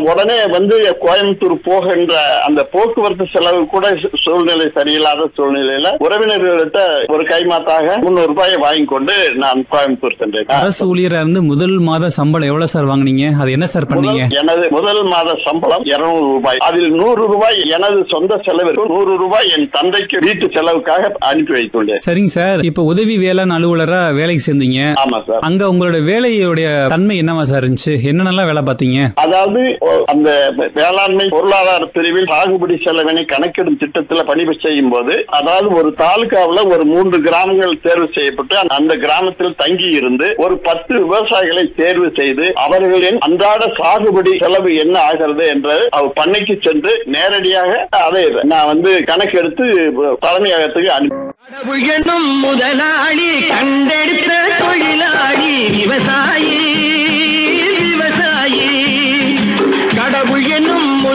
உடனே வந்து கோயம்புத்தூர் போகின்ற அந்த போக்குவரத்து செலவு கூட சூ- சூழ்நிலை சரியில்லாத சூழ்நிலையில உறவினர்கள்ட்ட ஒரு கைமாத்தாக முன்னூறு ரூபாயை வாங்கி கொண்டு நான் கோயம்புத்தூர் சென்றேன் அரசு ஊழியரா இருந்து முதல் மாத சம்பளம் எவ்வளவு சார் வாங்குனீங்க அது என்ன சார் பண்ணீங்க முதல் எனது முதல் மாத சம்பளம் 200 ரூபாய் அதில் நூறு ரூபாய் எனது சொந்த செலவிற்கு நூறு ரூபாய் என் தந்தைக்கு வீட்டு செலவுக்காக அனுப்பி வைத்துள்ளேன் சரிங்க சார் இப்ப உதவி வேளாண் அலுவலரா வேலைக்கு சேர்ந்தீங்க ஆமா சார் அங்க உங்களோட வேலையுடைய தன்மை என்னவா சார் இருந்துச்சு என்னென்னலாம் வேலை பார்த்தீங்க அதாவது ஓ, அந்த வேளாண்மை பொருளாதார பிரிவில் சாகுபடி செலவினை கணக்கிடும் திட்டத்தில் பணி செய்யும் போது அதாவது ஒரு தாலுகாவுல ஒரு மூன்று கிராமங்கள் தேர்வு செய்யப்பட்டு அந்த கிராமத்தில் தங்கி இருந்து ஒரு பத்து விவசாயிகளை தேர்வு செய்து அவர்களின் அன்றாட சாகுபடி செலவு என்ன ஆகிறது என்று அவர் பண்ணைக்கு சென்று நேரடியாக அதை நான் வந்து கணக்கெடுத்து தலைமையகத்துக்கு அனுப்பி கடவுள் என்னும் முதலாளி கண்டெடுத்த தொழிலாளி விவசாயி விவசாயி கடவுள் என்னும்